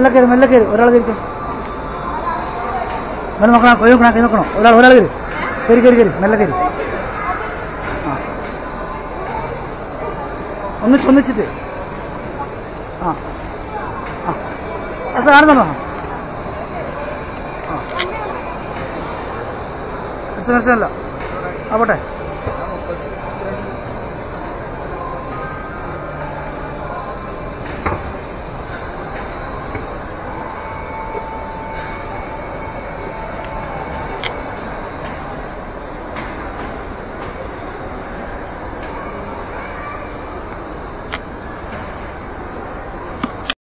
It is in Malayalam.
മെല്ലെ കയറി മെല്ലെ കയറി ഒരാൾ കയറി മെല്ലെ നോക്കണം കൊയ്യ നോക്കണം കൈ നോക്കണം ഒരാൾ ഒരാൾ കയറി കയറി കയറി കയറി മെല്ലെ കയറി ആ ഒന്നിച്ച് ഒന്നിച്ചിട്ട് ആ ആ അസ കാണുന്നുണ്ടോ ആ എസ് എം എസ് അല്ല ആ പോട്ടെ